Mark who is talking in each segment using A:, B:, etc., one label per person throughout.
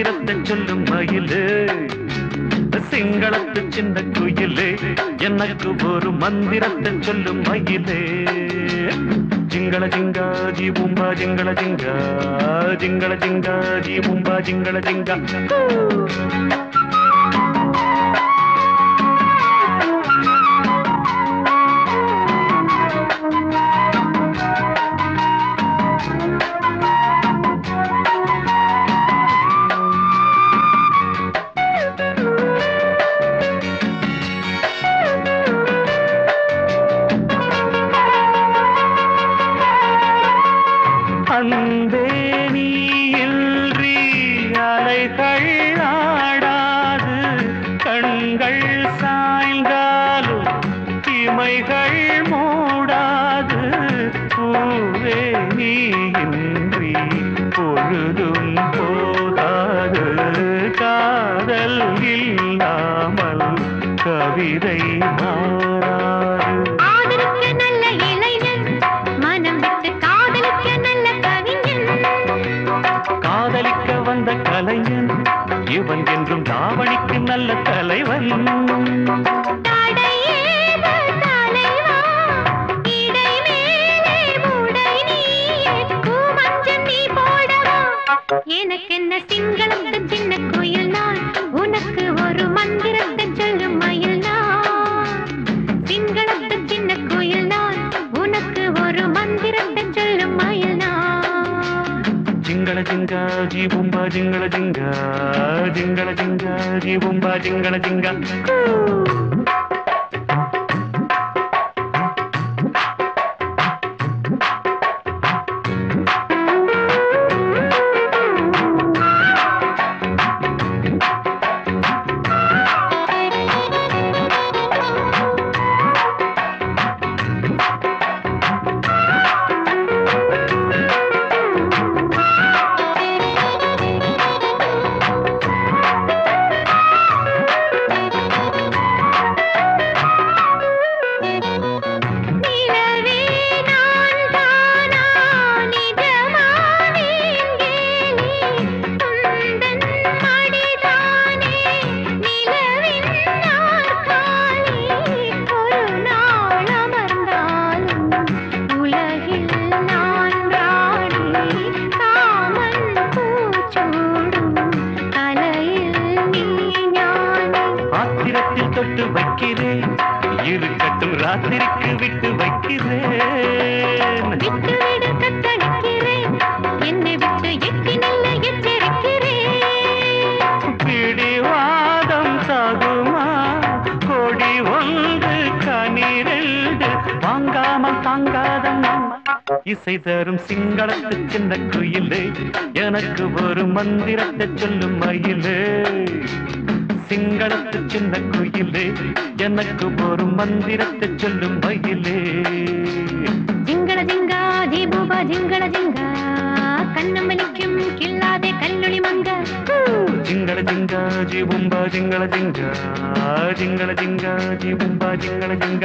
A: மந்திரத்தை சொல்லும் மயிலே சிங்களத்து சின்ன குயிலே எனக்கு ஒரு மந்திரத்தை சொல்லும் மயிலே ஜிங்கள ஜிங்கா ஜி பூம்பா ஜிங்கள ஜிங்கா ஜிங்கள ஜிங்கா ஜி பூம்பா ஜிங்கள ஜிங்கா அன்பே நீ இன்றி அலைகள் ஆடாது கண்கள் சாய்ந்தாலும் இமைகள் மூடாது பூவே நீ இன்றி பொழுதும் போதாது காதல் இல்லாமல் கவிதை மாறாது
B: ஆதரிக்க நல்ல இளைஞன் மனம் விட்டு காதலிக்க நல்ல கவிஞன்
A: காதலிக்க வந்த கலைஞன் இவன் என்றும் தாவணிக்கு நல்ல தலைவன்
B: தடையேது தலைவா இடை மேலே உடை நீயே பூமஞ்சம் நீ போடவா எனக்கென்ன சிங்களத்து சின்ன குயில் நான் உனக்கு ஒரு மந்திரத்தை சொல்லும் மயில் நான் சிங்களத்து சின்ன குயில் நான் உனக்கு ஒரு மந்திரத்தை சொல்லும் மயில் நான்
A: ஜிங்கள ஜிங்கா ஜி பும்பா ஜிங்கள ஜிங்கா ஜிங்கள ஜிங்கா ஜி பும்பா ஜிங்கள ஜிங்கா
B: நிலவே நான் தானா நிஜமானேன் கேலி உந்தன் மடிதானே நிலவின் நாற்காலி ஒரு நாள் அமர்ந்தாலும் உலகில் நான் ராணி காமன் பூச்சூடும் தலையில் நீ ஞானி
A: ஆத்திரத்தில் தொட்டு வைக்கிறேன் இருக்கட்டும் ராத்திரிக்கு விட்டு வைக்கிறேன்
B: விட்டு விட கத்தளிக்கிறேன் என்னை விட்டு எட்டி நல்ல எச்சரிக்கிறேன்
A: பிடிவாதம் சாகுமா கொடி ஒன்று கனிரெண்டு வாங்காமல் தாங்காத நம்ம இசை தரும் சிங்களத்து சின்ன குயிலே எனக்கு ஒரு மந்திரத்தை சொல்லும் மயிலே சிங்களத்து சின்ன குயிலே எனக்கு ஒரு மந்திரத்தை சொல்லும் மயிலே
B: ஜிங்கள ஜிங்கா ஜீபூபா ஜிங்கள ஜிங்கா கண்ணம் வலிக்கும் கில்லாதே கல்லுளி மங்க
A: ஜிங்கள ஜிங்கா ஜீபும்பா ஜிங்கள ஜிங்கா ஜிங்கள ஜிங்கா ஜீபும்பா ஜிங்கள ஜிங்கா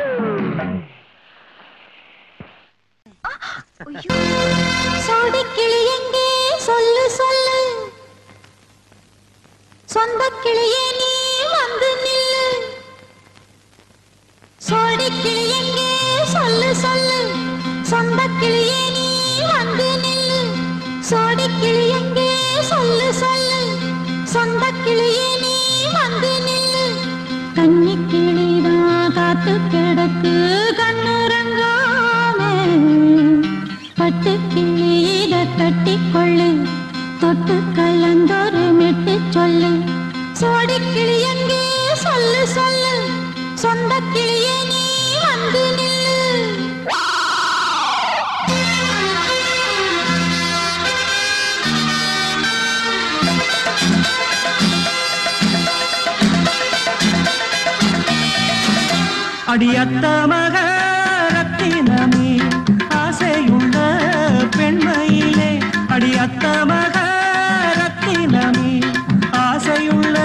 B: சோடி கிளி எங்கே சொல்லு சொல்லு சொந்த கிளியே நீ வந்து நில்லு சோடி கிளி எங்கே சொல்லு சொல்லு சொந்த கிளியே நீ வந்து நில்லு சோடி கிளி எங்கே சொல்லு சொல்லு சொந்த கிளியே நீ வந்து நில்லு கன்னி கிளிதான் காத்து கிடக்கு கண்ணுறங்காமே பட்டு கிளி இத கட்டிக்கொள்ளு தொட்டு கலந்தொரு மெட்டு சொல்லு சோடி கிளி எங்கே சொல்லு சொல்லு சொந்த கிளியே நீ வந்து நில்லு
A: அடியத்த மக ரத்தினமே ஆசையுள்ள பெண்மையிலே அடியத்த மக ரத்தினமே ஆசையுள்ள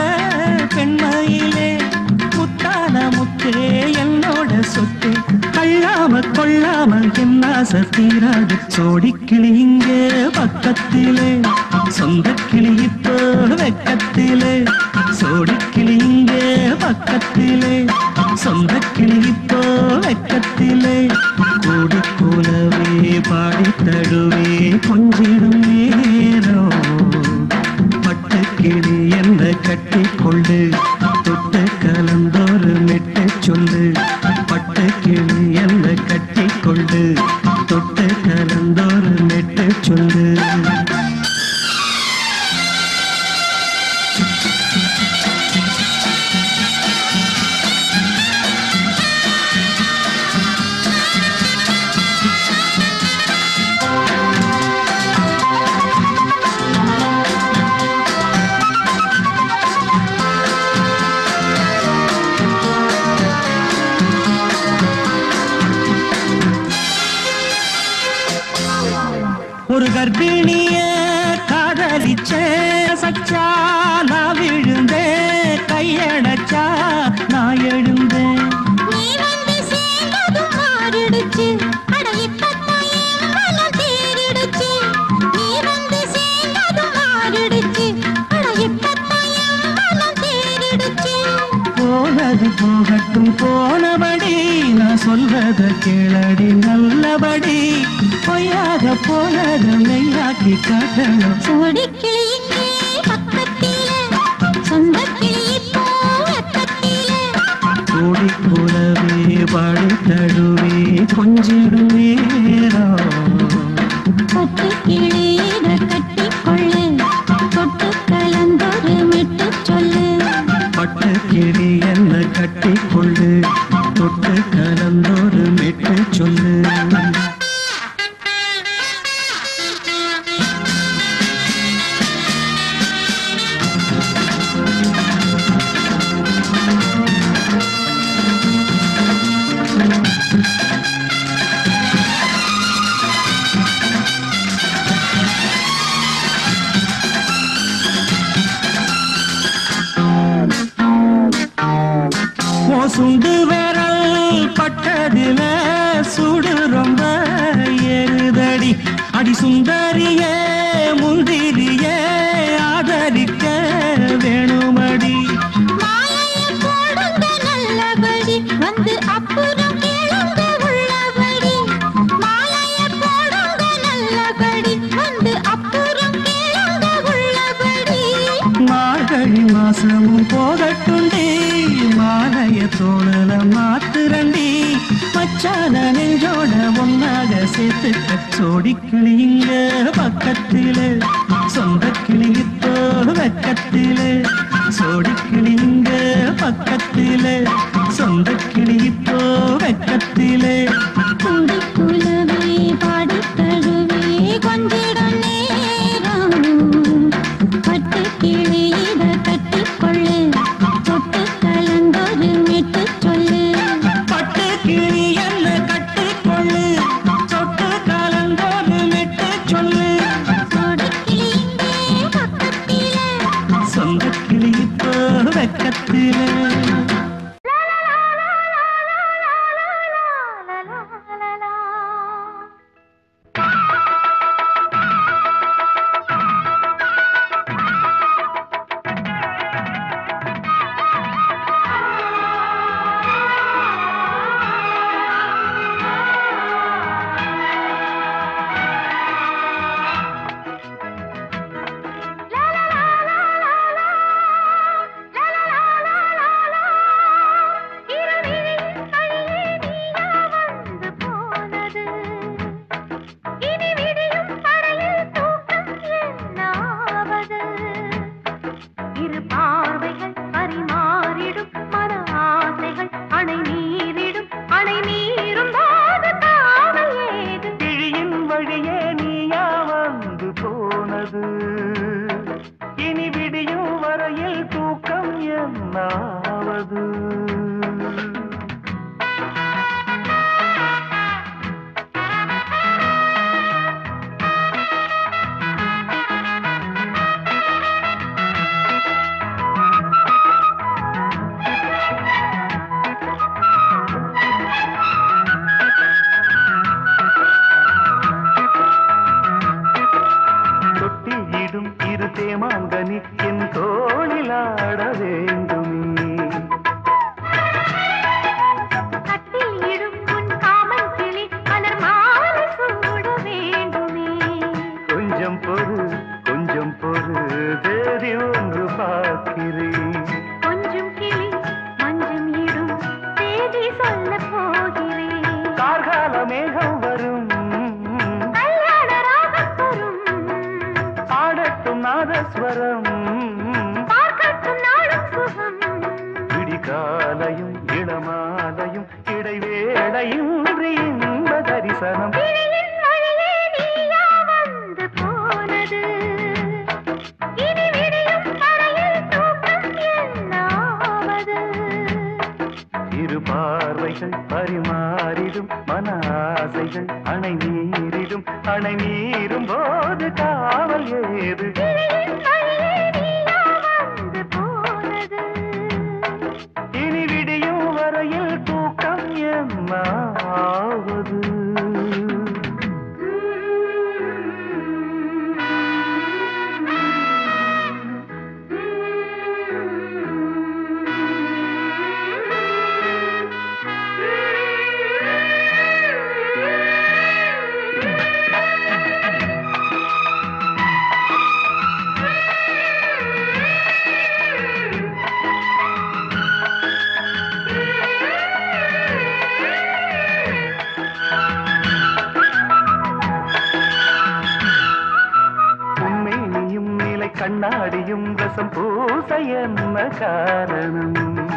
A: பெண்மையிலே முத்தான முத்தே என்னோட சொத்து கள்ளாம
C: உன்னை கொள்ளாமல் என்ன தீராது சோடிக்கிளி இங்கே பக்கத்திலே சொந்த கிளி இப்போ வெக்கத்திலே சோடிக்கிளி இங்கே பக்கத்திலே சொந்த கிளி இப்போ வெக்கத்திலே கூடி கூலவே பாடி தழுவே கொஞ்சிடும் நேரம் பட்டு கிளி என்ன கட்டி கொண்டு தொட்டு கலந்தோறு மெட்டு சொல்லு பட்டு கிளி என்ன கட்டி கொண்டு தொட்டு கலந்தோறு மெட்டு சொல்லு ஒரு கர்ப்பிணிய காதலிச்ச சச்சா நான் விழுந்தேன் கையடைச்சா நான் எழுந்தேன்
B: நீ வந்து சேர்ந்ததும் மாறிடுச்சு அட இப்பத்தான் என் மனம் தேறிடுச்சு நீ வந்து சேர்ந்ததும் மாறிடுச்சு அட இப்பத்தான் என் மனம் தேறிடுச்சு
C: போனது போகட்டும் போனபடி நான் சொல்வத கேளடி நல்லபடி பொய்யாக போனது மெய்யாக்கி காட்டணும்
B: சோடிக்கிளி இங்கே பக்கத்திலே சொந்த கிளி இப்போ வெக்கத்திலே
C: கூடி கூடவே பாடி தழுவே கொஞ்சிடும் நேரம்
B: பட்டு கிளியிட கட்டிக்கொள்ளு தொட்டு கலந்தொரு மெட்டு சொல்லு
C: பட்டு கிளி என்ன கட்டி கொள்ளு தொட்டு கலந்தோடு மெட்டு சொல்லு ஓ சுண்டு விரல் பட்டதில சுடு ரொம்ப ஏறுதடி அடி சுந்தரியே முந்திரியே ஆதரிக்க வேணுமடி
B: மாலைய போடுங்க நல்லபடி வந்து அப்புறம் கேளுங்க உள்ளபடி மாலைய போடுங்க நல்லபடி வந்து அப்புறம் கேளுங்க உள்ளபடி
C: மார்கழி மாசமும் போகட்டுண்டி மாலைய தோழல மாத்துரண்டி மச்சான நெஞ்சோட ஒன்னாக சேர்த்து சோடி கிளிங்க பக்கத்திலே சொந்த கிளியிப்போ வெக்கத்திலே சோடி கிளிங்க பக்கத்திலே சொந்த கிளியிப்போ வெக்கத்திலே
B: கூடி குலவே பாடி தழுவே கொஞ்சிடம் நேரம் பட்டு கிளியிட கட்டிக்கொள்ளு தொட்டு கலந்தொரு மெட்டு சொல்லு
C: பட்டு கிளி என்ன கட்டிக்கொள்ளு சொட்டு கலந்தோடு மெட்டு சொல்லு
B: சோடிக்கிளி இங்கே பக்கத்திலே
C: சொந்த கிளி இப்போ வெக்கத்திலே
A: மேகம் வரும்
B: கல்யாண ராகம் வரும்
A: பாடட்டும் நாதஸ்வரம்
B: பார்க்கட்டும் நாளும் சுகம்
A: விடிகாலையும் இளமாலையும் இடைவேளையும் இன்ப தரிசனம்
B: விழியின் வழியே நீயா வந்து போனது இனி விடியும் வரையில் தூக்கம் என்னாவது
A: இரு பார்வைகள் பரிமாறிடும் மன ஆசைகள் அணை மீறிடும் அணை மீறும் போது காவல் ஏது
B: விழியின் வழியே நீயா வந்து போனது
A: இனி விடியும் வரையில் தூக்கம் என்னாவது உண்மையும் நிலை கண்ணாடியும் ரசம் பூச என்ன காரணம்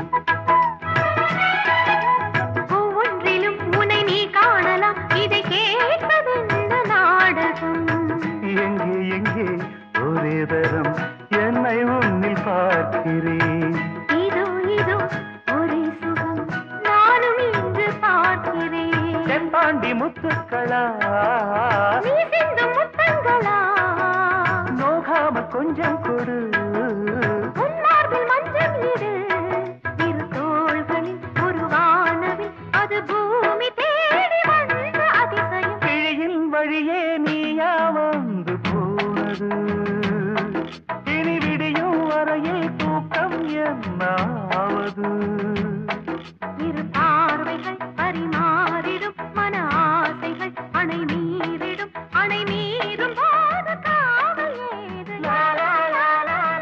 B: ஒவ்வொன்றிலும் உன்னை நீ காணலாம் இதை கேட்பதென்ன நாடகம்
A: எங்கே எங்கே ஒரே தரம் என்னை உன்னில் பார்க்கிறேன்
B: இதோ இதோ ஒரே சுகம் நானும் இன்று பார்க்கிறேன்
A: செம்பாண்டி முத்துக்களா
B: நீ சிந்தும் முத்தங்களா
A: நோகாம கொஞ்சம் கொடு
B: உன் மார்பில் மஞ்சள் இடு இரு தோள்களில் ஒரு வானவில் அது பூமி தேடி வந்த அதிசயம்
A: கிழியின் வழியே நீயா வந்து போனது இனி விடியும் வரையில் தூக்கம் என்னாவது
B: இரு பார்வைகள் பரிமாறிடும் மன ஆசைகள் அணை மீறிடும் அணை மீறும் போது காவல் ஏது லா, லா, லா, லா,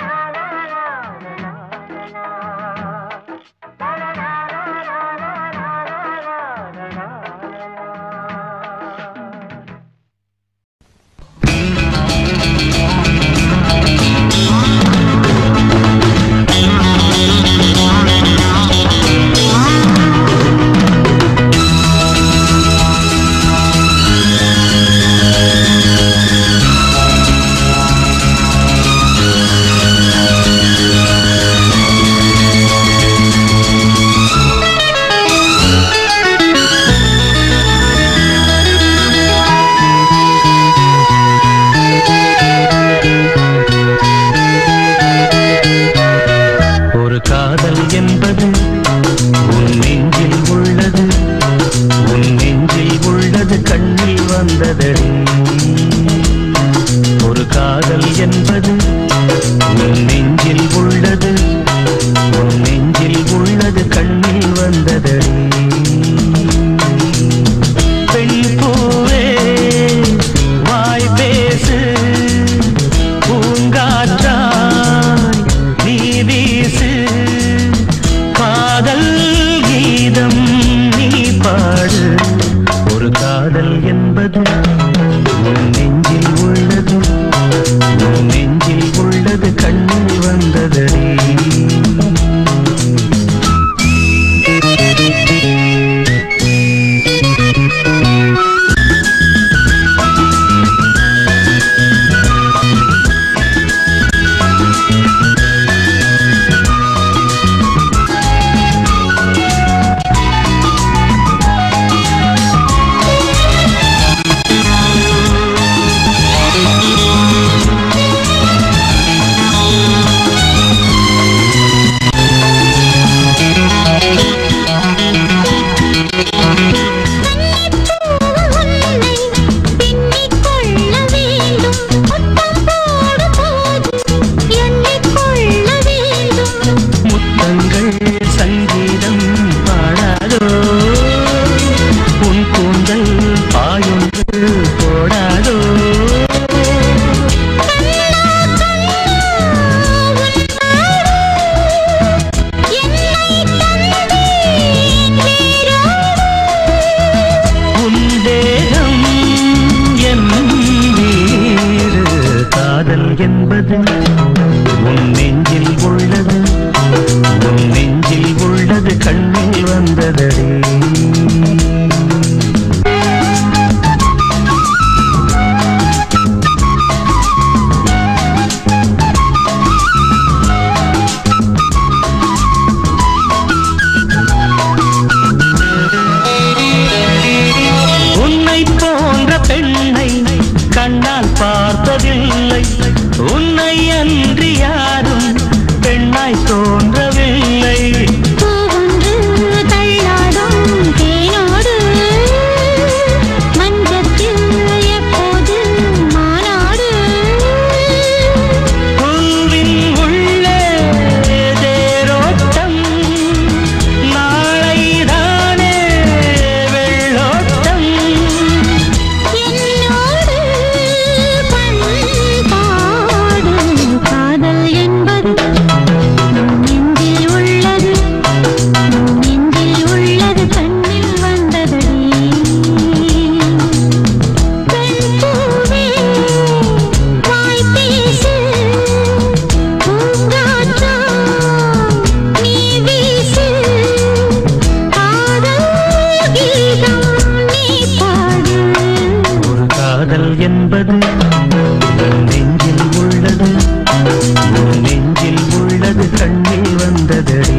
C: என்பது உன் நெஞ்சில் உள்ளது உன் நெஞ்சில் உள்ளது கண்ணில் வந்ததடி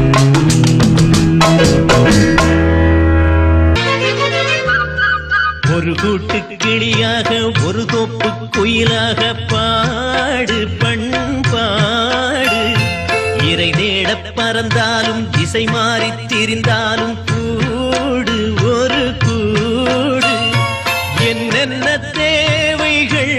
D: ஒரு கூட்டு கிளியாக ஒரு தோப்பு குயிலாக பாடு பண்பாடு இறை தேடப் பறந்தாலும் திசை மாறித் திரிந்தாலும் கூடு ஒரு கூடு என்னென்ன தேவைகள்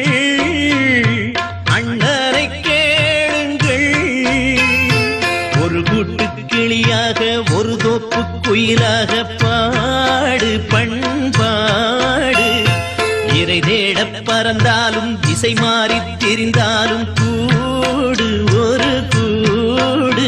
D: அண்ணரை கேளுங்கள் ஒரு கூட்டு கிளியாக ஒரு தோப்பு குயிலாக பாடு பண்பாடு இறை தேடப் பறந்தாலும் திசை மாறித் திரிந்தாலும் கூடு ஒரு கூடு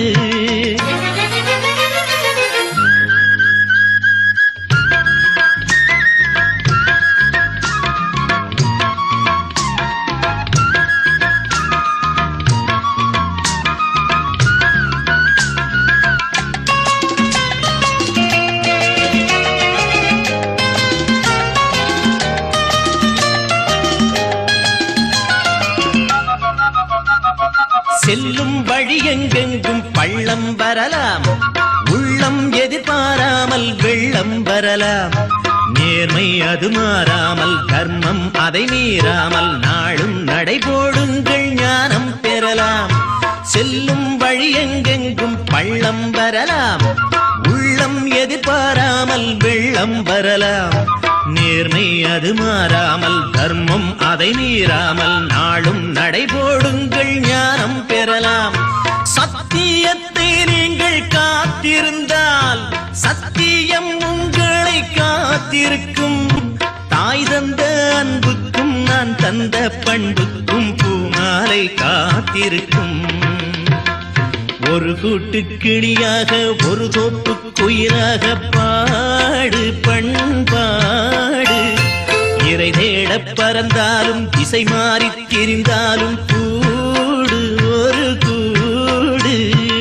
D: செல்லும் வழி எங்கெங்கும் பள்ளம் வரலாம் உள்ளம் எதிர்பாராமல் வெள்ளம் வரலாம் நேர்மை அது மாறாமல் தர்மம் அதை மீறாமல் நாளும் நடைபோடுங்கள் ஞானம் பெறலாம் செல்லும் வழி எங்கெங்கும் பள்ளம் வரலாம் உள்ளம் எதிர்பாராமல் வெள்ளம் வரலாம் நேர்மை அது மாறாமல் தர்மம் அதை மீறாமல் நாளும் நடைபோடுங்கள் ஞானம் பெறலாம் சத்தியத்தை நீங்கள் காத்திருந்தால் சத்தியம் உங்களை காத்திருக்கும் தாய் தந்த அன்புக்கும் நான் தந்த பண்புக்கும் பூமாலை காத்திருக்கும் ஒரு கூட்டு கிளியாக ஒரு தோப்பு குயிலாக பாடு பண்பாடு இறை தேடப் பறந்தாலும் திசை மாறித் திரிந்தாலும் கூடு ஒரு கூடு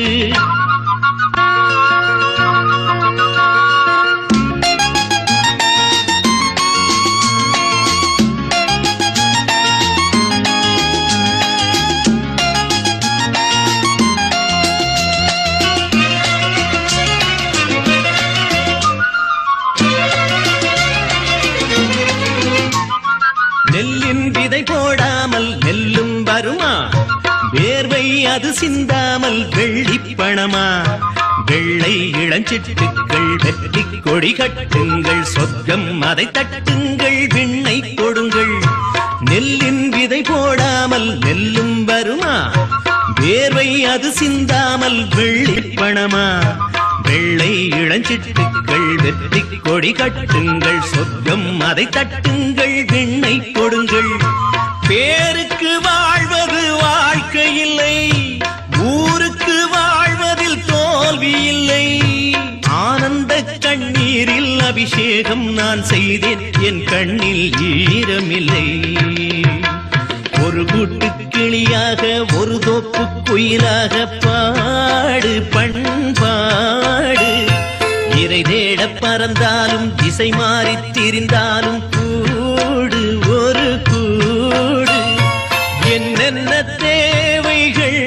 D: நெல்லின் விதை போடாமல் நெல்லும் வருமா வேர்வை அது சிந்தாமல் வெள்ளி பணமா வெள்ளை இளஞ்சிட்டுக்கள் வெற்றி கொடி கட்டுங்கள் சொர்க்கம் அதை தட்டுங்கள் விண்ணை கொடுங்கள் நெல்லின் விதை போடாமல் நெல்லும் வருமா வேர்வை அது சிந்தாமல் வெள்ளி பணமா வெள்ளை இளஞ்சிட்டுக்கள் வெற்றி கொடி கட்டுங்கள் சொர்க்கம் அதை தட்டுங்கள் விண்ணை கொடுங்கள் பேருக்கு வாழ்வது வாழ்க்கை இல்லை ஊருக்கு வாழ்வதில் தோல்வி இல்லை ஆனந்த கண்ணீரில் அபிஷேகம் நான் செய்தேன் என் கண்ணில் ஈரமில்லை ஒரு கூட்டு கிளியாக ஒரு தோப்பு குயிலாக பாடு பண்பாடு இறை தேடப் பறந்தாலும் திசை மாறித் திரிந்தாலும் கூடு ஒரு கூடு என்னென்ன தேவைகள்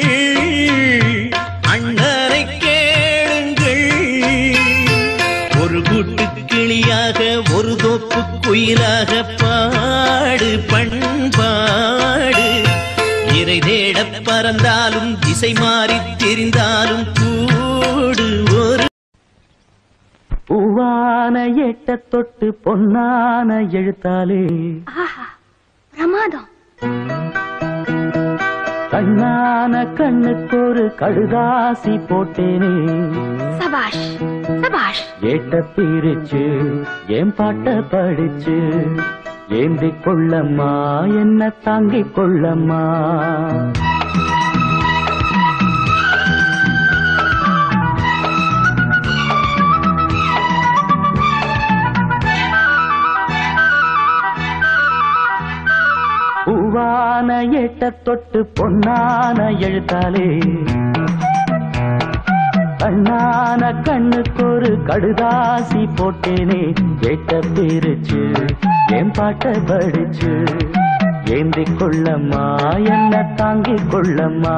D: அண்ணரை கேளுங்கள் ஒரு கூட்டு கிளியாக ஒரு தோப்பு குயிலாக பாடு பண்பாடு இறை தேடப் பறந்தாலும் திசை மாறித் திரிந்தாலும் கூடு ஒரு
C: பூவான எட்ட தொட்டு பொன்னான எழுத்தாலே
B: ஆஹா பிரமாதம்
C: கண்ணான கண்ணுக்கு ஒரு கடுதாசி போட்டேனே
B: சபாஷ் சபாஷ்
C: ஏட்ட பிரிச்சு என் பாட்ட படிச்சு ஏந்தி கொள்ளம்மா என்ன தாங்கிக் கொள்ளம்மா பூவான எட்ட தொட்டு பொன்னான எழுத்தாலே கண்ணான கண்ணுக்கு ஒரு கடுதாசி போட்டேனே கேட்ட பிரிச்சு என் பாட்ட படிச்சு ஏந்திக் கொள்ளம்மா என்ன தாங்கிக் கொள்ளம்மா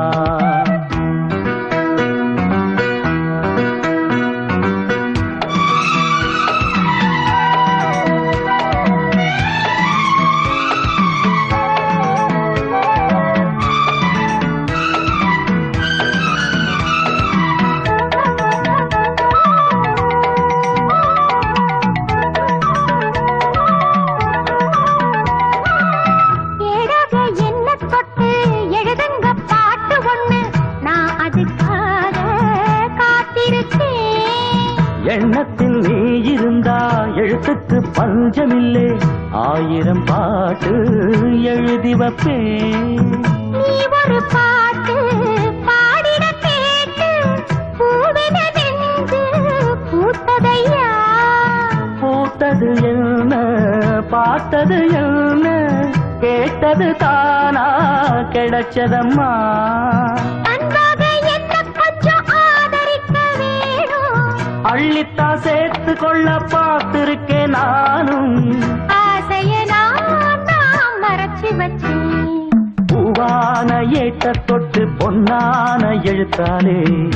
B: ஏடாக என்ன தொட்டு எழுதுங்க பாட்டு ஒண்ணு நான் அதுக்காக காத்திருக்கேன்
C: எண்ணத்தில் நீ இருந்தா எழுத்துக்கு பஞ்சமில்லை ஆயிரம் பாட்டு எழுதி வைப்பேன்
B: நீ ஒரு பாட்டு பாடிட கேட்டு பூவின நெஞ்சு பூத்ததையா
C: பூத்தது என்ன பார்த்தது என்ன கேட்டது தானா கிடைச்சதம்மா
B: அன்பாக என்ன கொஞ்சம் ஆதரிக்க வேணும்
C: அள்ளித்தா சேர்த்து கொள்ள பார்த்திருக்கேன் நானும்
B: ஆசைய நான் நான் மறைச்சு வச்சேன்
C: பூவான ஏட்ட தொட்டு பொன்னான எழுத்தாலே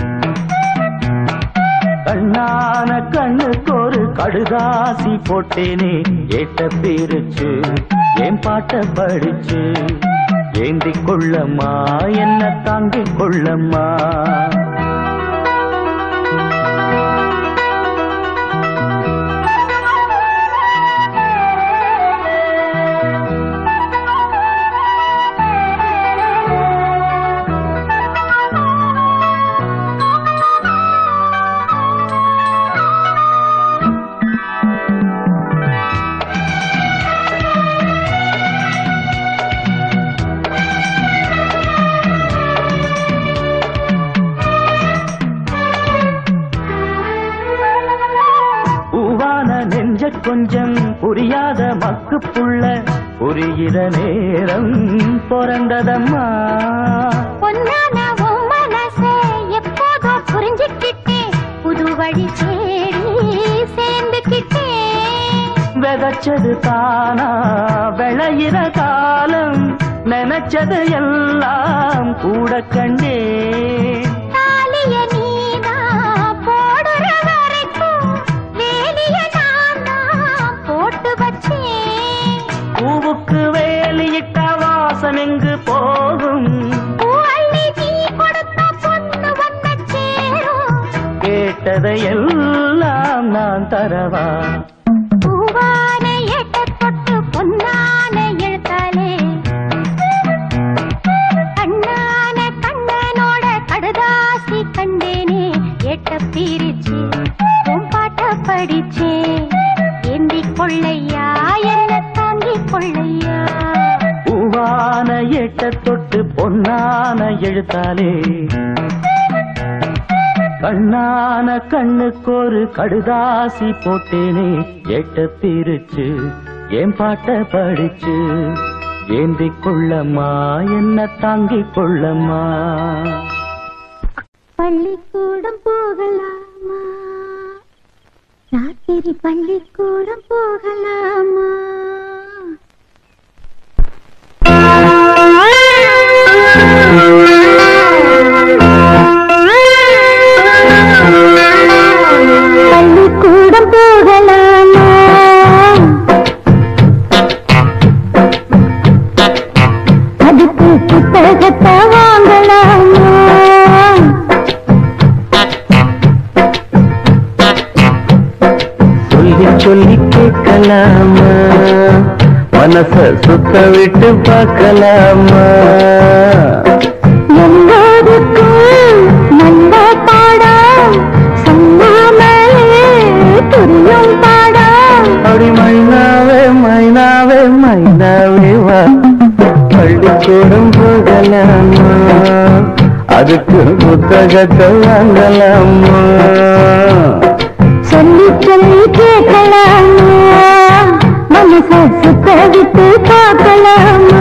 C: கண்ணான கண்ணுக்கு ஒரு கடுதாசி போட்டேனே ஏட்ட பிரிச்சு என் பாட்ட படிச்சு ஏந்திக் கொள்ளம்மா என்ன தாங்கிக் கொள்ளம்மா பூவான நெஞ்ச கொஞ்சம் புரியாத மக்கு புள்ள புரிகிற நேரம் பிறந்ததம்மா
B: பொன்னான உன் மனசை எப்போதோ புரிஞ்சுக்கிட்டேன் புது வழி தேடி சேர்ந்துக்கிட்டேன்
C: விதைச்சது தானா விளையிற காலம் நினைச்சது எல்லாம் கூட கண்டே
B: தாலிய நீதான் போடுற வரைக்கும் வேலிய நான் தான் போட்டு வச்சேன்
C: பூவுக்கு வேலியிட்ட வாசம் எங்கு போகும்
B: பூ அள்ளி நீ கொடுத்த பொண்ணு வந்த சேரும்
C: கேட்டதை எல்லாம் நான் தரவா
B: பூவான எட்ட தொட்டு பொன்னான எழுத்தாலே கண்ணான கண்ணனோட கடுதாசி கண்டேனே எட்ட பிரிச்சு உன் பாட்ட படிச்சேன் ஏந்தி கொள்ளையா என்ன தாங்கி கொள்ளையா
C: பூவான எட்ட தொட்டு பொன்னான எழுத்தாலே கண்ணான கண்ணுக்கு ஒரு கடுதாசி போட்டேனே எட்ட பிரிச்சு என் பாட்ட படிச்சு ஏந்திக் கொள்ளம்மா என்ன தாங்கிக் கொள்ளம்மா
B: பள்ளிக்கூடம் போகலாமா ராத்திரி பள்ளிக்கூடம் போகலாமா பள்ளிக்கூடம் போகலாமா அதுக்கு புத்தகத்தை வாங்கலாமா
C: சொல்லி சொல்லி கேட்கலாமா மனச சுத்த விட்டு பார்க்கலாமா
B: எல்லோருக்கும் நல்ல பாடம் சொன்னாமலே புரியும் பாடம்
C: அப்படி மைனாவே மைனாவே மைனாவே வா பள்ளிக்கூடம் போகலாமா அதுக்கு புத்தகத்தை வாங்கலாமா
B: சொல்லி சொல்லி கேட்கலாமா மனச சுத்த விட்டு பார்க்கலாமா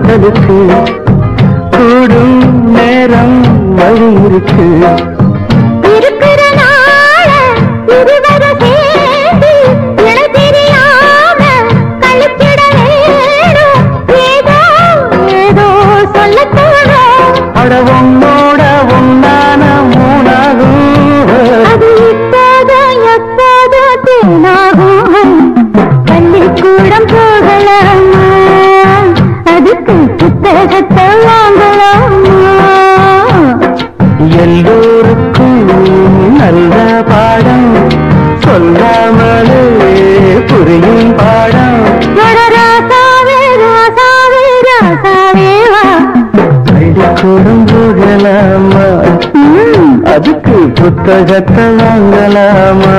C: காதலுக்கு கூடும் நேரம் வழி இருக்கு
B: இருக்கிற நாள இருவரும் சேர்ந்து இணை தெரியாம கழித்திட வேணும். ஏதோ ஏதோ சொல்லத் தோணும்.
C: அட உன்னோட உன்னான மூணாகும்
B: அது இப்போதோ எப்போதோ தேனாகும். பள்ளிக்கூடம் போகலாமா அதுக்கு புத்தகத்தை வாங்கலாமா
C: எல்லோருக்கும் நல்ல பாடம் சொல்லாமலே புரியும் பாடம்
B: ராசாவே ராசாவே ராசாவே வா
C: பள்ளிக்கூடம் போகலாமா
B: ம்,
C: அதுக்கு புத்தகத்தை வாங்கலாமா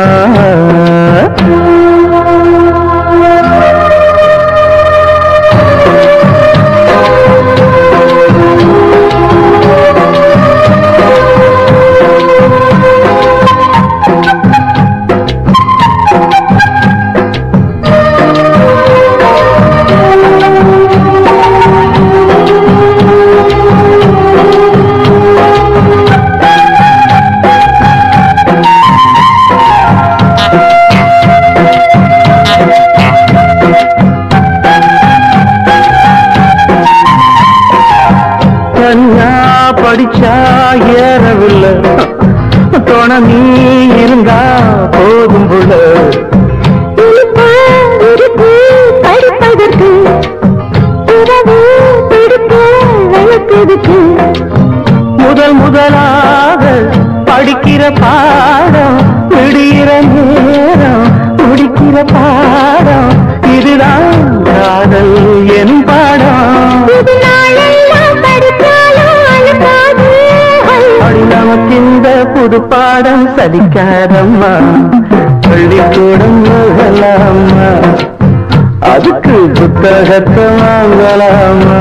C: தனியா படிச்சா ஏறவில்லை துணை நீ இருந்தா போதும் புள்ள
B: இனிப்பு இருக்கு படிப்பதற்கு இரவு பிடிப்பு விளக்குதுக்கு
C: முதல் முதலாக படிக்கிற பாடம் விடுகிற நேரம் முடிக்கிற பாடம் இதுதான் காதல் என் பாடம்
B: இது நாளெல்லாம் படித்தாலும் அழுக்காது
C: அடி நமக்கு இந்த புது பாடம் சலிக்காதம்மா பள்ளிக்கூடம் போகலாமா அதுக்கு புத்தகத்தை வாங்கலாமா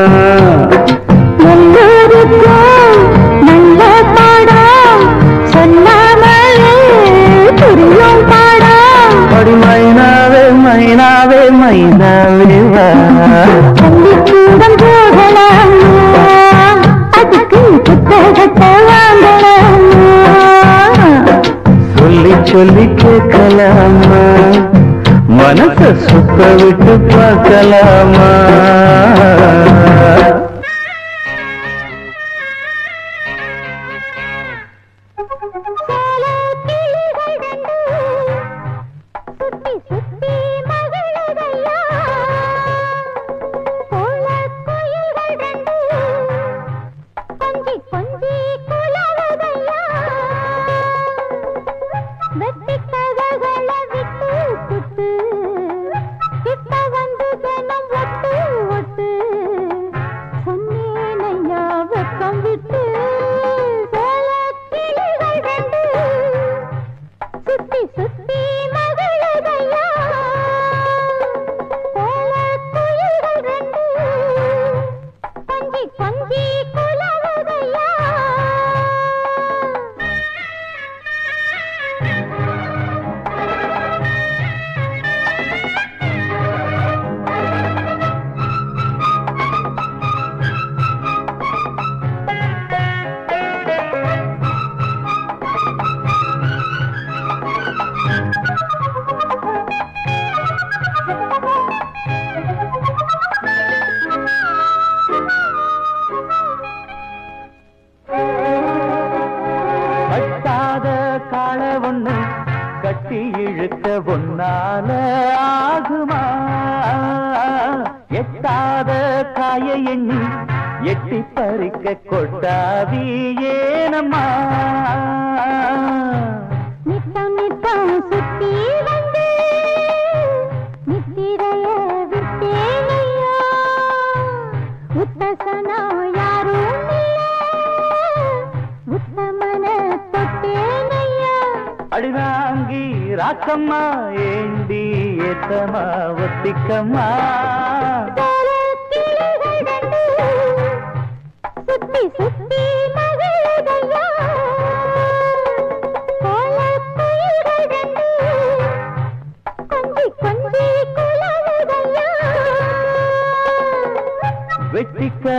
B: எல்லோருக்கும் நல்ல பாடம் சொல்லாமலே புரியும் பாடம்
C: அடி மைனாவே மைனாவே மைனாவே வா
B: பள்ளிக்கூடம் போகலாமா அதுக்கு புத்தகத்தை வாங்கலாமா
C: சொல்லி சொல்லி கேட்கலாமா மனச சுத்த விட்டு பார்க்கலாமா
B: சுத்தி சுத்தி மகளுதையா கோலக் குயில்கள் ரெண்டு கொஞ்சி கொஞ்சி குலவுதையா வெட்டி கதகளை விட்டு புட்டு கிட்ட வந்து தினம் ஒட்டு ஒட்டு சொன்னேனையா வெக்கம் விட்டு சோலக் கிளிகள் ரெண்டு சுத்தி சுத்தி மகளுதையா கோலக் குயில்கள் ரெண்டு கொஞ்சி கொஞ்சி குலவுதையா
C: கட்டாத கால ஒண்ணு கட்டி இழுக்க ஒன்னால ஆகுமா எட்டாத காய எண்ணி எட்டி பறிக்க கொட்டாவி ஏனம்மா
B: நித்தம் நித்தம் சுத்தி வந்து நித்திரைய விட்டேனையா உத்தசனா யாரும் இல்ல உத்தமன தொட்டேனையா
C: அடிதாங்கி ராக்கம்மா ஏண்டி ஏத்தமா ஒத்திக்கம்மா
B: கிளிகள் ரெண்டு சுத்தி சுத்தி மகளுதையா கோலக் குயில்கள் ரெண்டு கொஞ்சி கொஞ்சி குலவுதையா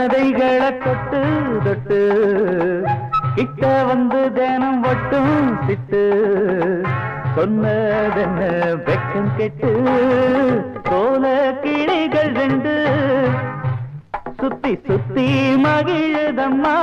C: சதைகளை தொட்டு தொட்டு கிட்ட வந்து தினம் ஒட்டும் சிட்டு சொன்னதென்ன வெக்கம் கெட்டு சோல கிளிகள் ரெண்டு சுத்தி சுத்தி மகிழுதம்மா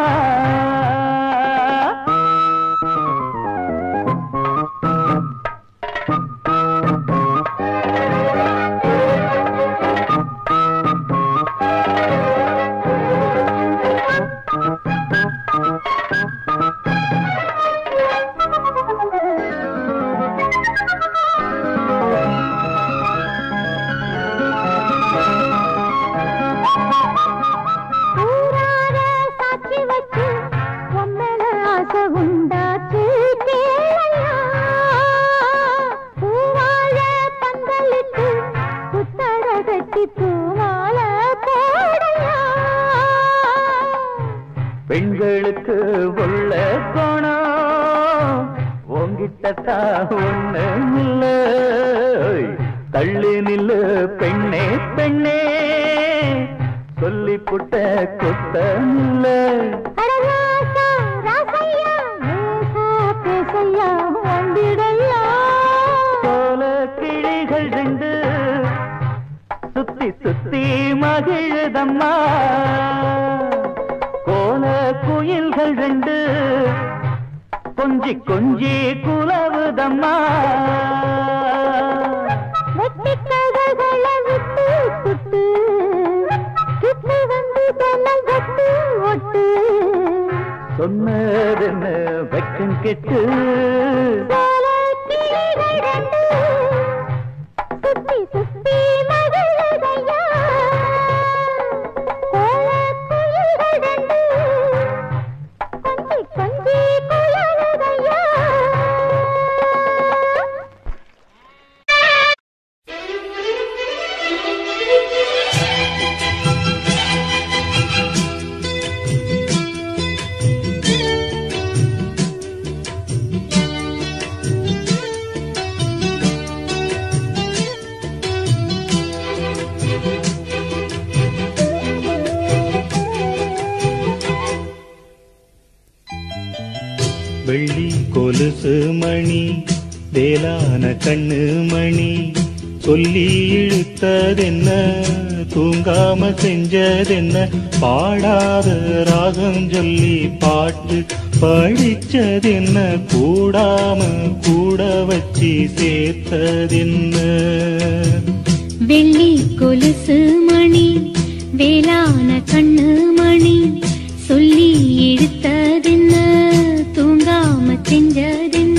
B: ஊரார சாட்சி வச்சு உம்மேல ஆசை உண்டாச்சு கேளையா பூவாழ பந்தலிட்டு புத்தட கட்டி பூமால போடையா
C: பெண்களுக்கு உள்ள கோணம் உங்கிட்ட ஒண்ணு இல்ல தள்ளி நில்லு பெண்ணே பெண்ணே சொல்லி புட்ட குத்தம் இல்ல
B: அடராசா ராசையா ஏசா பேசையா வந்திடையா
C: சோல கிளிகள் ரெண்டு சுத்தி சுத்தி மகிழுதம்மா கோல குயில்கள் ரெண்டு கொஞ்சி கொஞ்சி குலவுதம்மா
B: வெட்டி கதகளை விட்டு சுட்டு கிட்டு வந்து ஜன்னல் கட்டு ஒட்டு
C: சொன்னதென்ன வெக்கம் கெட்டு
B: சோல கிளிகள் ரெண்டு சுத்தி சுத்தி மகிழுதையா கோல குயில்கள் ரெண்டு கொஞ்சி கொஞ்சி குலவுதையா
D: வெள்ளி கொலுசு மணி வேலான கண்ணு மணி சொல்லி இழுத்ததென்ன தூங்காம செஞ்சதென்ன பாடாத ராகம் சொல்லி பாட்டு படிச்சதென்ன கூடாம கூட வச்சு சேர்த்ததென்ன
E: வெள்ளி கொலுசு மணி வேளான கண்ணு மணி சொல்லி எடுத்ததென்ன தூங்காம செஞ்சதென்ன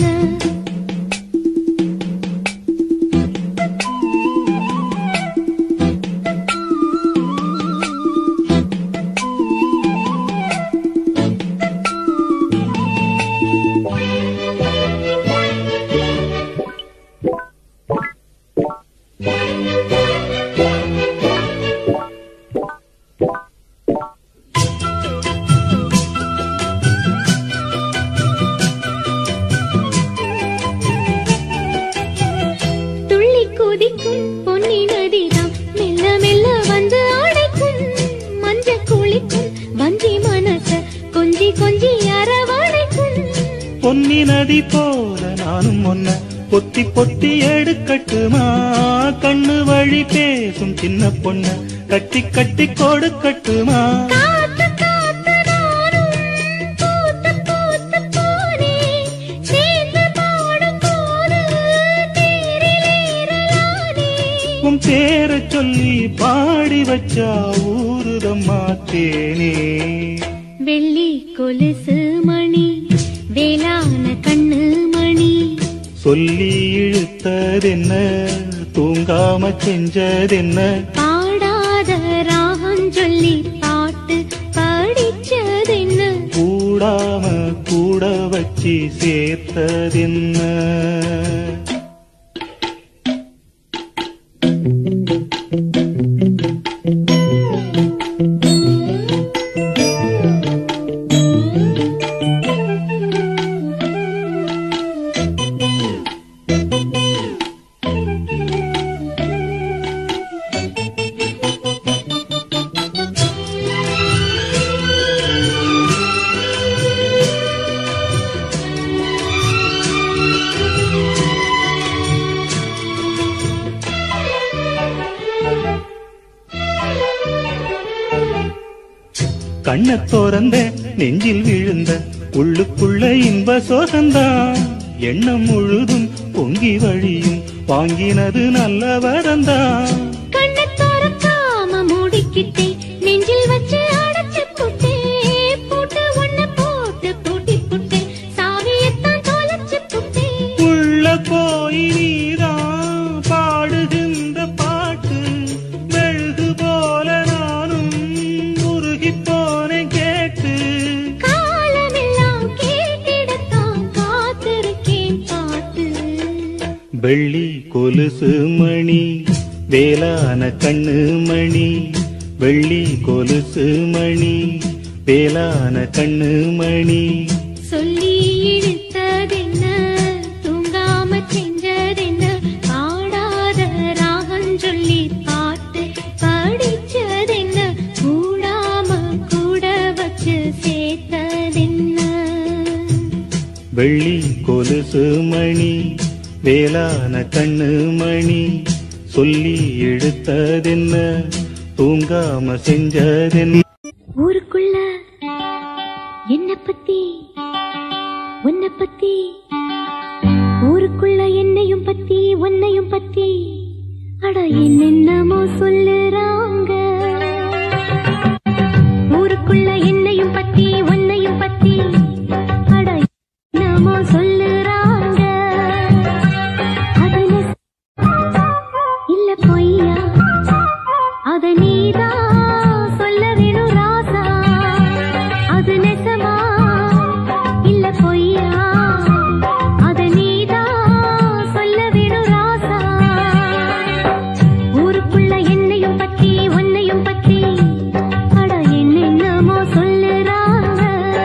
E: துள்ளி குதிக்கும் பொன்னி நதிதான் மெல்ல மெல்ல வந்து அடைக்கும் மஞ்ச குளிக்கும் வஞ்சி மனச கொஞ்சி கொஞ்சி அரவணைக்கும்
D: பொன்னி நதி போல நானும் ஒன்ன பொத்தி பொத்தி எடுக்கட்டுமா கண்ணு வழி பேசும் சின்ன பொண்ண கட்டி கட்டி கொடுக்கட்டுமா
E: காத்து காத்து நானும் பூத்து பூத்து போனேன் சேர்ந்து பாடும் போது தேரிலேறலானே
D: உன் பேரை சொல்லி பாடி வச்சா ஊருதம்மா தேனே
E: வெள்ளி கொலுசு மணி வேளான கண்ணு மணி
D: சொல்லி இழுத்ததென்ன தூங்காம செஞ்சதென்ன
E: பாடாத ராகம் சொல்லி பாட்டு படிச்சதென்ன
D: கூடாம கூட வச்சு சேர்த்ததென்ன கண்ண திறந்த நெஞ்சில் விழுந்த உள்ளுக்குள்ள இன்ப சோகந்தான் எண்ணம் முழுதும் பொங்கி வழியும் வாங்கினது நல்ல வரந்தான்
E: கண்ணை திறக்காம மூடிக்கிட்டே நெஞ்சில் வச்சு அடைச்சு புட்டே பூட்டு ஒண்ணு போட்டு பூட்டி புட்டே சாவியத்தான் தொலைச்சு புட்டே
D: உள்ள போய் நீதான் பாடுகின்ற பாட்டு மெழுகு போல நானும் உருகி போனேன் கேட்டு
E: காலமெல்லாம் கேட்டிடத்தான் காத்திருக்கேன் பாட்டு
D: வெள்ளி கொலுசு மணி வேலான கண்ணு மணி வெள்ளி கொலுசு மணி வேலான கண்ணு மணி
E: சொல்லி இழுத்ததென்ன தூங்காம செஞ்சதென்ன பாடாத ராகம் சொல்லி பாட்டு படிச்சதென்ன கூடாம கூட வச்சு சேர்த்ததென்ன
D: வெள்ளி கொலுசு மணி வேலான கண்ணு மணி சொல்லி எடுத்ததென்ன தூங்காம செஞ்சதென்ன
E: ஊருக்குள்ள என்ன பத்தி உன்னை பத்தி ஊருக்குள்ள என்னையும் பத்தி உன்னையும் பத்தி அட என்னென்னமோ சொல்லுறாங்க ஊருக்குள்ள என்னையும் பத்தி உன்னையும் பத்தி அட என்னமோ சொல்லுறாங்க அது நெ- இல்ல பொய்யா அத நீதான் சொல்ல வேணும் ராசா அது நெசமா இல்ல பொய்யா அத நீதான் சொல்ல வேணும் ராசா ஊருக்குள்ள என்னையும் பத்தி உன்னையும் பத்தி அட என்னென்னமோ சொல்லுறாங்க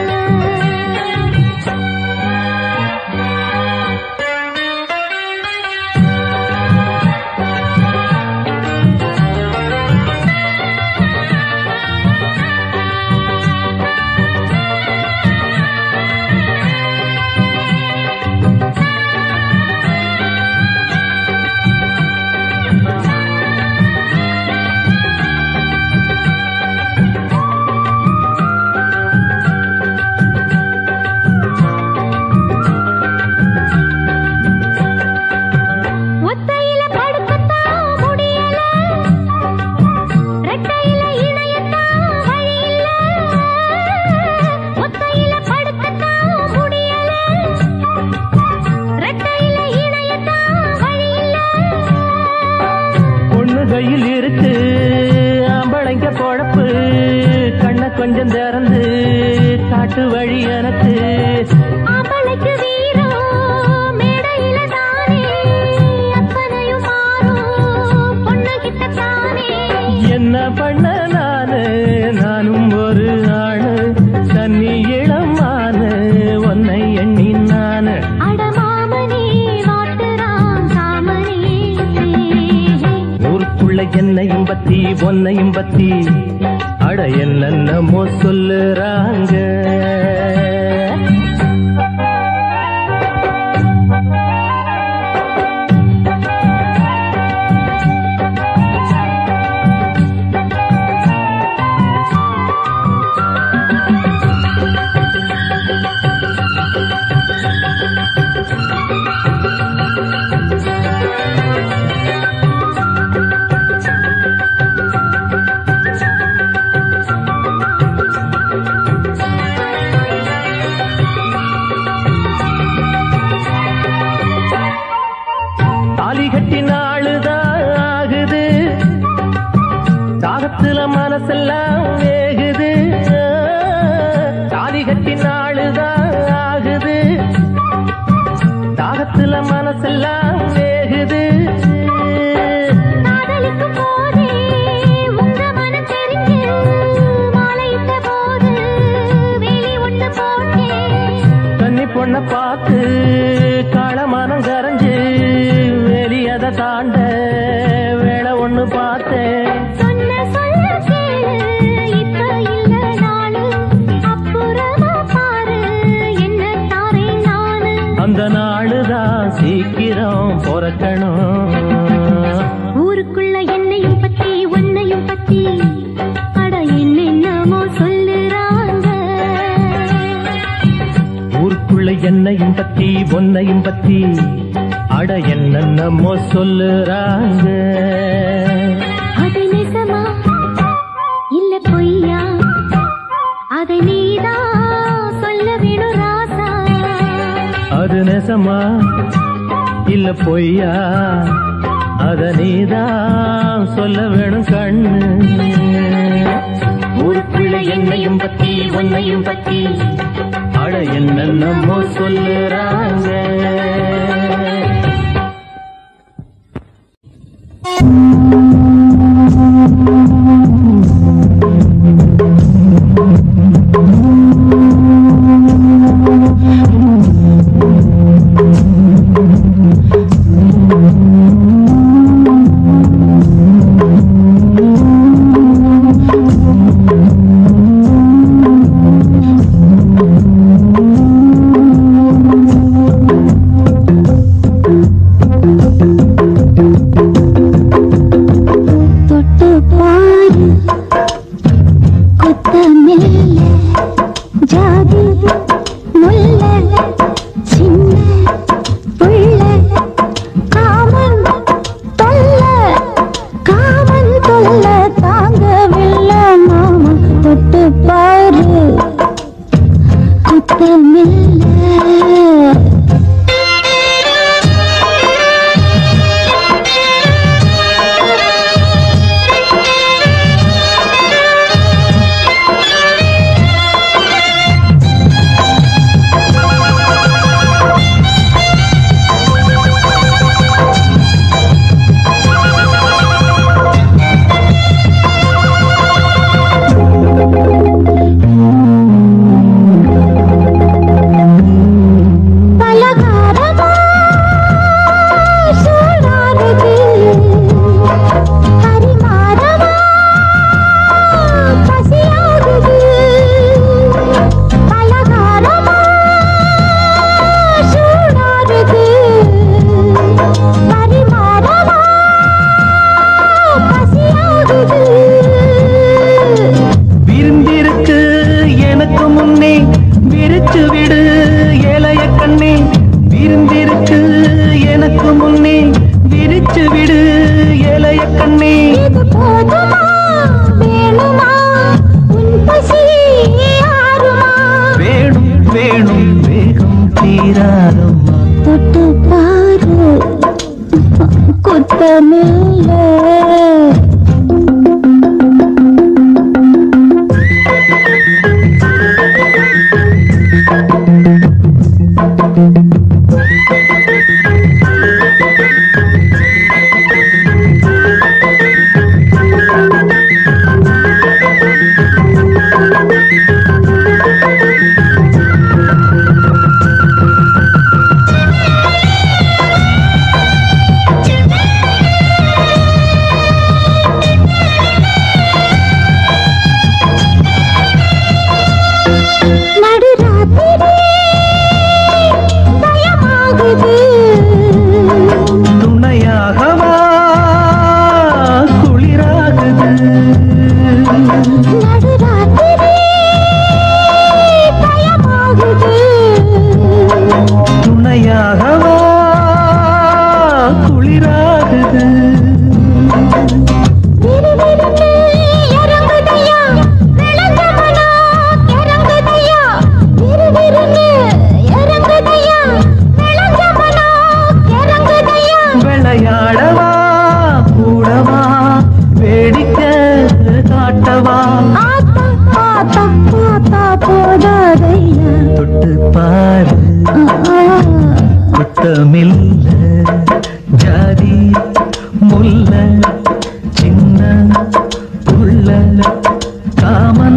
E: ஒத்தையில படுக்கத்தான் முடியல ரெட்டையில இணையத்தான் வழி இல்ல ஒத்தையில படுக்கத்தான் முடியல ரெட்டையில இணையத்தான் வழி இல்ல
C: பொண்ணு கையில் இருக்கு ஆம்பளைங்க பொழப்பு கண்ண கொஞ்சம் திறந்து காட்டு வழி எனக்கு
E: ஆம்பளைக்கு வீரம் மேடையில தானே அத்தனையும் மாறும் பொண்ணுகிட்ட தானே
C: என்ன பண்ண நானு நானும் ஒரு ஆணு தண்ணி இளமானு உன்னை எண்ணி நானு
E: அடமாமனே வாட்டுறான் காமனே
C: ஊருக்குள்ள என்னையும் பத்தி பொன்னையும் பத்தி அட என்னென்னமோ சொல்லுறாங்க தாலி கட்டி நாளுதான் ஆகுது தாகத்துல மனசெல்லாம் வேகுது தாலி கட்டி நாளுதான் ஆகுது தாகத்துல மனசெல்லாம் வேகுது
E: காதலிக்கும் போதே உங்க மனம் தெரிஞ்சு மாலையிட்ட போது வேலி ஒண்ணு போட்டேன்
C: தண்ணி பொண்ண பார்த்து காளமானம் கரைஞ்சு வெளியத தாண்ட வேலை ஒண்ணு பார்த்தேன்
E: சொன்ன சொல்ல கேளு இப்ப இல்ல நாளு அப்புறமா பாரு என்ன தாரேன் நானு
C: அந்த நாளுதான் சீக்கிரம் பிறக்கணும்
E: ஊருக்குள்ள என்னையும் பத்தி உன்னையும் பத்தி அட என்னென்னமோ சொல்லுற
C: என்னையும் பத்தி பொன்னையும் பத்தி அட என்னென்னமோ சொல்லுறாங்க
E: அது நிஜமா இல்ல பொய்யா அதை நீதான் சொல்ல வேணும் ராசா
C: அது நெசமா இல்ல பொய்யா அத நீதான் சொல்ல வேணும் கண்ணு ஊருக்குள்ள என்னையும் பத்தி உன்னையும் பத்தி அட என்னென்னமோ சொல்லுறாங்க
B: தொட்டு பாரு கொத்தமில்ல ஜாதி முல்ல சின்ன புள்ள காமன் தொல்ல காமன் தொல்ல தாங்கவில்லை மாமா தொட்டு பாரு கொத்தமில்ல பலகாரமா சூடானது பரிமாறமா பசியாகுது பலகாரமா சூடானது பரிமாறமா பசியாகுது
C: விருந்திருக்கு எனக்கு முன்னே விரிச்சு விடு ஏலைய கண்ணே விருந்திருக்கு எனக்கு முன்னே விரிச்சு விடு ஏலைய கண்ணே
B: இது போதுமா வேணுமா உன் பசி ஆறுமா
C: வேணும் வேணும் வேகம் தீராதம்மா
B: தொட்டு பாரு குத்தமில்ல நடுராத்திரி பயமாகுது
C: துணையாகவா குளிராகுது
B: நடுராத்திரி பயமாகுது
C: துணையாகவா குளிராகுது
B: விறுவிறுன்னு இறங்குதையா விளங்க மனம் இறங்குதையா விறுவிறுன்னு இறங்குதையா விளங்க மனம் இறங்குதையா
C: விளையாடவா கூடவா வேடிக்கை காட்டவா
B: ஆத்தா ஆத்தா ஆத்தா போதாதையா
C: தொட்டு பாரு குத்தமில்ல ஜாதி முல்ல சின்ன புள்ள காமன்